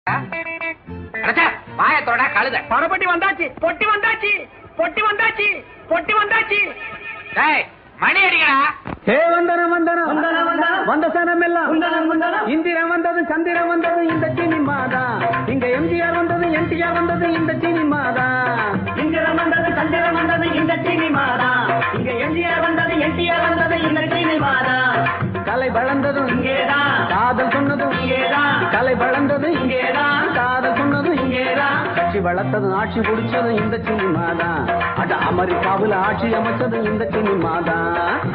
அடச்சே, வாயத்தோட கழுத பணப்பட்டி வந்தாச்சு பொட்டி வந்தாச்சு பொட்டி வந்தாச்சு பொட்டி வந்தாச்சு டேய் மணி அடிக்கடா ஹே வந்தனம் வந்தனம் வந்தனம், வந்தனம். வந்த சனம் எல்லாம் வந்தனம், வந்தனம். இந்திரன் வந்தது சந்திரன் வந்தது இந்த சினிமா தான் இங்க எம்ஜிஆர் வந்தது என்டிஆர் வந்தது இந்த சினிமா தான் இந்திரம் வந்தது சந்திரம் வந்தது இந்த சினிமாதான் இங்க எம்ஜிஆர் வந்தது என்டிஆர் வந்தது இந்த சினிமாதான் கலை வளர்ந்ததும் இங்கேதான் காதல் சொன்னதும் இங்கேதான் கலை வளர்ந்தது இங்கேதான் காதல் சொன்னதும் இங்கேதான் கட்சி வளர்த்ததும் ஆட்சி பிடிச்சதும் இந்த சினிமா தான் அட அமெரிக்காவில் ஆட்சி அமைச்சதும் இந்த சினிமா தான்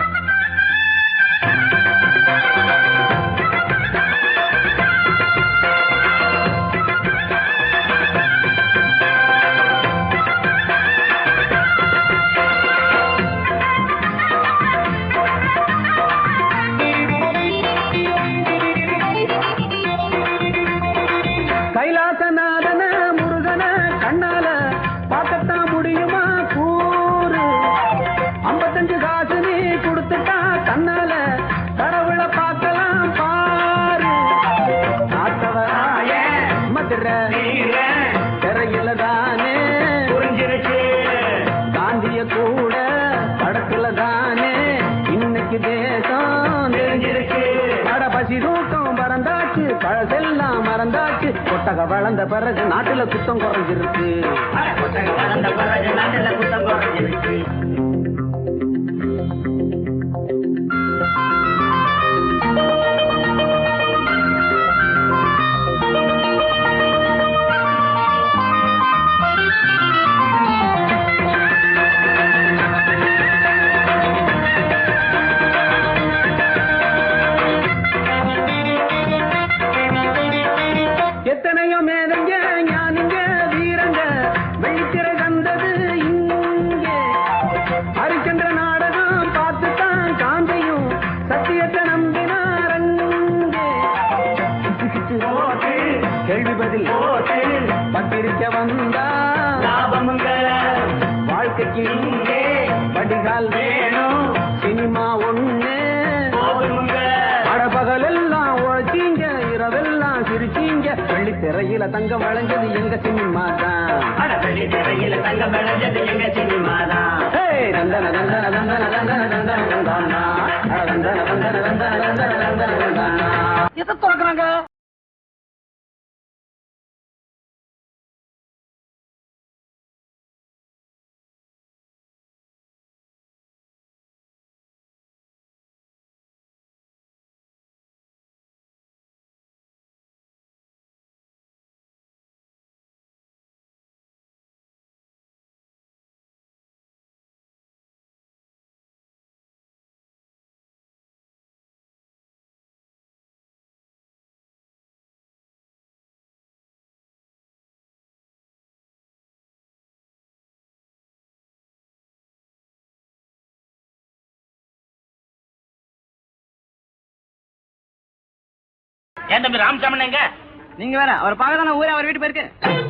கைலாசநாதன முருகன கண்ணால பார்க்கத்தான் முடியுமா கூறு ஐம்பத்தஞ்சு காசு நீ கொடுத்துட்டா கண்ணால கடவுளை பார்க்கலாம் பாரு காத்தவராய மதுரை திரையில தானே புரிஞ்சிருச்சு காந்திய கூட படத்துல தானே இன்னைக்கு தேசம் தெரிஞ்சிருச்சு அட பசி தூக்கம் பறந்தாச்சு பழசெல்லாம் மறந்தாச்சு கொட்டக வளர்ந்த பிறகு நாட்டுல குத்தம் குறைஞ்சிருக்கு அட, புத்தகம் வளர்ந்த பிறகு நாட்டுல குத்தம் குறைஞ்சிருச்சு எத்தனையோ மேதங்க ஞானிங்க வீரங்க வெளித்திரை வந்தது இங்கே ஹரிச்சந்திர நாடகம் பார்த்துத்தான் காந்தையும் சத்தியத்தை நம்பினாரங்கே போட்டு கேள்வி பதில் போட்டு பத்திரிக்க வந்தா லாபமுங்க வாழ்க்கைக்கு இங்கே வடிகால் வேணும் சினிமா ஒண்ணு போதுமுங்க பகலெல்லாம் உழைச்சீங்க இரவெல்லாம் சிரிச்சீங்க வெள்ளி திரையில தங்கம் வளைஞ்சது எங்க சினிமா தான் அட வெள்ளி திரையில தங்கம் விளைஞ்சது எங்க சினிமாதான் ஹேய், தந்தன தந்தன தந்தன தந்தன தந்தன தந்தானா. அட தந்தன தந்தன தந்தன தந்தன தந்தன தந்தானா. எதை திறக்கிறாங்க ஏன் தம்பி ராமசாமன் எங்க நீங்க வேற அவர் பார்க்க தானே ஊரே அவர் வீட்டு போயிருக்கு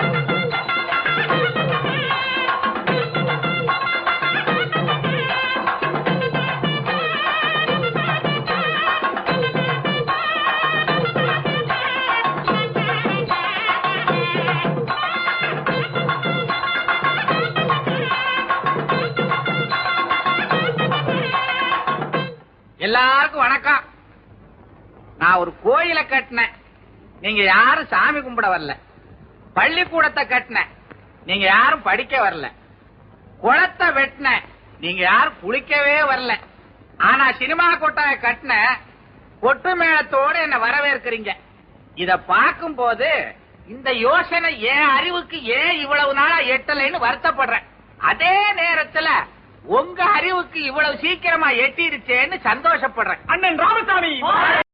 எல்லாருக்கும் வணக்கம் நான் ஒரு கோயிலை கட்டினேன் நீங்க யாரும் சாமி கும்பிட வரல பள்ளிக்கூடத்தை கட்டினேன் நீங்க யாரும் படிக்க வரல குளத்தை வெட்டினேன் நீங்க யாரும் குளிக்கவே வரல ஆனா சினிமா கொட்டாய கட்டின கொட்டு மேளத்தோட என்ன வரவேற்கிறீங்க இத பார்க்கும் போது இந்த யோசனை என் அறிவுக்கு ஏன் இவ்வளவு நாளா எட்டலைன்னு வருத்தப்படுறேன் அதே நேரத்துல உங்க அறிவுக்கு இவ்வளவு சீக்கிரமா எட்டிருச்சேன்னு சந்தோஷப்படுறேன் அண்ணன் ராமசாமி